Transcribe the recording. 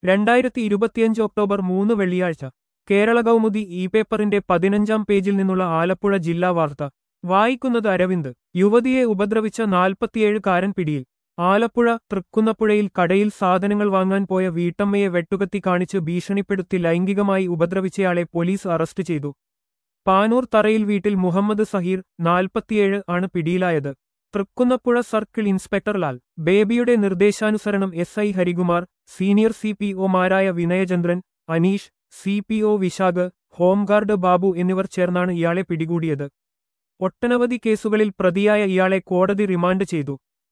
രണ്ടായിരത്തി ഇരുപത്തിയഞ്ച് ഒക്ടോബർ മൂന്ന് വെള്ളിയാഴ്ച കേരള കൗമുദി ഇ പേപ്പറിന്റെ പതിനഞ്ചാം പേജിൽ നിന്നുള്ള ആലപ്പുഴ ജില്ലാ വാർത്ത വായിക്കുന്നത് അരവിന്ദ് യുവതിയെ ഉപദ്രവിച്ച നാൽപ്പത്തിയേഴുകാരൻ പിടിയിൽ ആലപ്പുഴ തൃക്കുന്നപ്പുഴയിൽ കടയിൽ സാധനങ്ങൾ വാങ്ങാൻ പോയ വീട്ടമ്മയെ വെട്ടുകത്തി കാണിച്ച് ഭീഷണിപ്പെടുത്തി ലൈംഗികമായി ഉപദ്രവിച്ചയാളെ പോലീസ് അറസ്റ്റ് ചെയ്തു പാനൂർ തറയിൽ വീട്ടിൽ മുഹമ്മദ് സഹീർ നാൽപ്പത്തിയേഴ് ആണ് പിടിയിലായത് തൃക്കുന്നപ്പുഴ സർക്കിൾ ഇൻസ്പെക്ടർ ലാൽ ബേബിയുടെ നിർദ്ദേശാനുസരണം S I Harikumar senior C P ഒമാരായ Vinayachandran Aneesh C P O Vishakh home guard Babu എന്നിവർ ചേർന്നാണ് ഇയാളെ പിടികൂടിയത് ഒട്ടനവധി കേസുകളിൽ പ്രതിയായ ഇയാളെ കോടതി റിമാൻഡ് ചെയ്തു